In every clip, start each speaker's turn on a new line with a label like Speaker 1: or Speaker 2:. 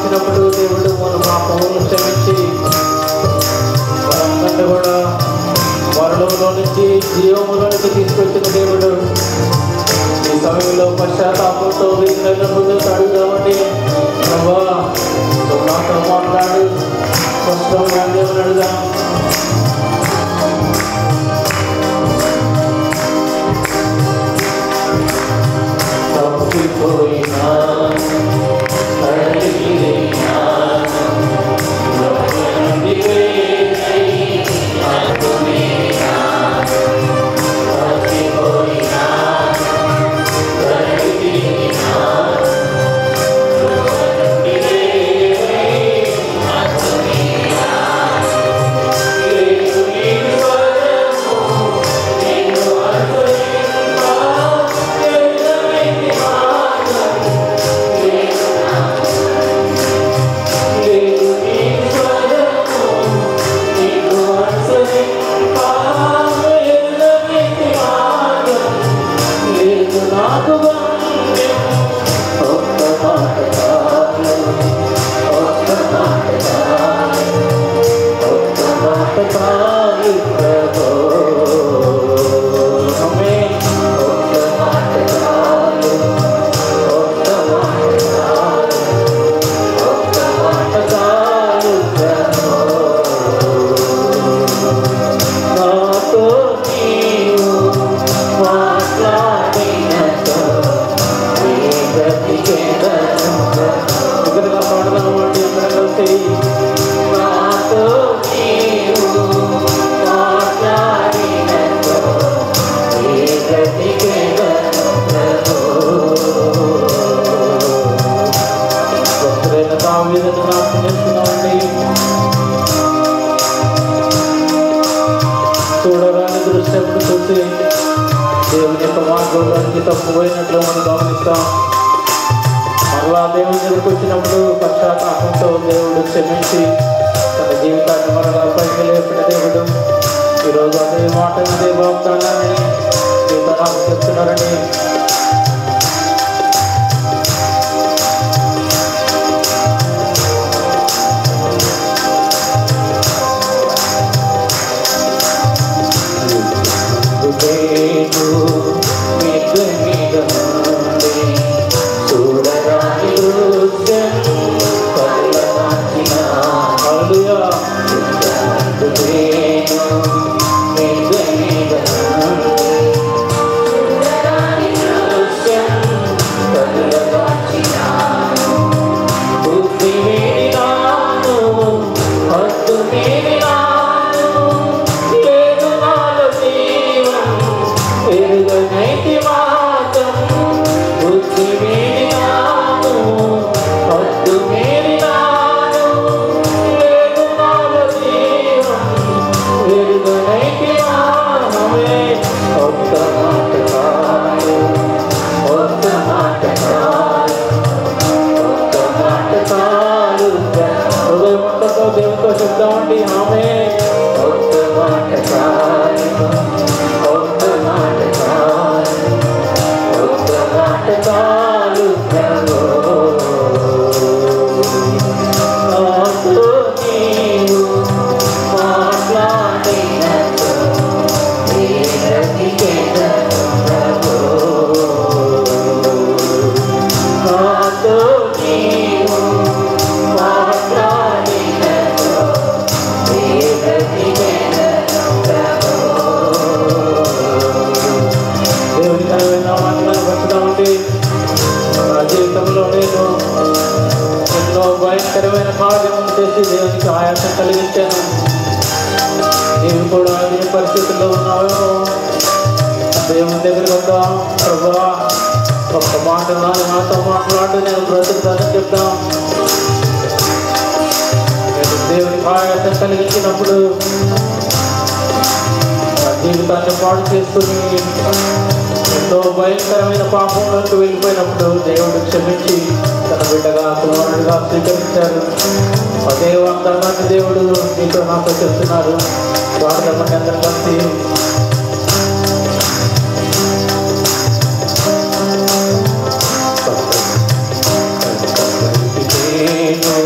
Speaker 1: వచ్చినప్పుడు దేవుడు మన పాపములను క్షమించి మనందరినీ కూడా మరణంలో నుంచి జీవములోనికి తీసుకొచ్చిన దేవుడు ఈ సమయంలో పశ్చాత్తాపంతో వీళ్ళ హృదయం అడుగుదామండి ప్రభా నువ్వు నాతో మాట్లాడు స్పష్టంగా దేవుని అడుగుదాం తప్పిపోయినా అడిగినా నుండి వేరై అనుకునేనా తప్పిపోయినా అడిగినా నుండి వేరై అనుకునేనా లేదు నీ స్వరము నిన్ను అనుసరింపా ఎల్లమైంది మార్గం లేదు లేదు నీ స్వరము నిన్ను అనుసరింపా ఎల్లమైంది మార్గం లేదు నాకు గమ్యం ఒక్క మాట చాలు ఒక్క మాట చాలు ఒక్క మాట చాలు ప్రభు ఆమేన్. ఒక్క మాట చాలు ఒక్క మాట చాలు ఒక్క మాట చాలు ప్రభు నాతో నీవు మాట్లాడినతో నీ బ్రతికేదను. ఇద్దరుగా పాడదాము అండి అందరం కలిసి నాతో నీవు మాట్లాడినతో నీ బ్రతికేదను ప్రభు. భక్తులైన దావీదును నాకు నేర్చుకున్నామండి చూడరాని దృశ్యమును చూసి దేవుని యొక్క మార్గంలోనికి తప్పుపోయినట్లు మనం గమనిస్తాం మరలా దేవుని దగ్గరికి వచ్చినప్పుడు పశ్చాత్తాపంతో దేవుడు క్షమించి తన జీవితాన్ని మరలా పైకి లేపిన దేవుడు ఈరోజు అదే మాట అదే వాగ్దానాన్ని మీతో నాకు చెప్తున్నారని నేను మిద్దు మీద నుండి చూడరాని దృశ్యం కళ్ళనాచిన హల్లెలూయా. నేను మిద్దు మీద నుండి చూడరాని దృశ్యం కళ్ళనాచిన బుద్ధి మీరినాను, హద్దు మీరినాను, లేదు నాలో జీవం, ఎరుగనైతి మార్గం. బుద్ధి మీరినాను, హద్దు మీరినాను, లేదు నాలో జీవం, ఎరుగనైతి మార్గమే. ఒక్క మాట చాలు, ఒక్క మాట చాలు. ఒక్క మాట చాలు హృదయమంతతో దేవునితో చెప్తామండి ఆమె ఒక్క మాట చాలు ఒక్క మాట చాలు ఒక్క మాట చాలు ప్రభు. నాతో నీవు మాట్లాడినతో నీ బ్రతికేదను ప్రభు. నాతో నీవు మాట్లాడినతో నీ బ్రతికేదను ప్రభు. దేవుని కరమైన మాటలను బతుకుతామండి నా జీవితంలో నేను ఎన్నో భయంకరమైన కార్యములు చేసి దేవునికి ఆయాసం కలిగించాను నీవు కూడా ఏ పరిస్థితుల్లో ఉన్నావో దేవుని దగ్గరికి వద్దాం ప్రభా ఒక్క మాట నాది నాతో మాట్లాడు నేను బ్రతుకుతానని చెప్తాం నేను దేవునికి ఆయాసం కలిగించినప్పుడు నా జీవితాన్ని పాడు చేసుకుని ఎంతో భయంకరమైన పాపంలోకి వెళ్ళిపోయినప్పుడు దేవుడు క్షమించి తన బిడ్డగా కుమారుడిగా స్వీకరించారు అదే వాగ్దానాన్ని దేవుడు నీతో నాతో చెప్తున్నారు వాగ్దానాన్ని అందరం కలిసి నేను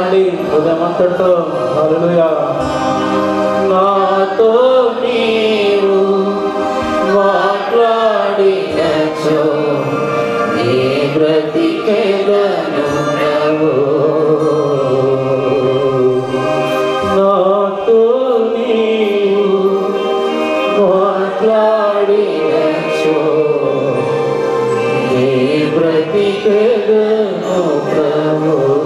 Speaker 1: పాడండి హృదయమంతటితో హల్లెలూయా నాతో నీవు మాట్లాడినచో నీ బ్రతికెదను నవో. నాతో నీవు మాట్లాడినచో నీ బ్రతికెదను ప్రభు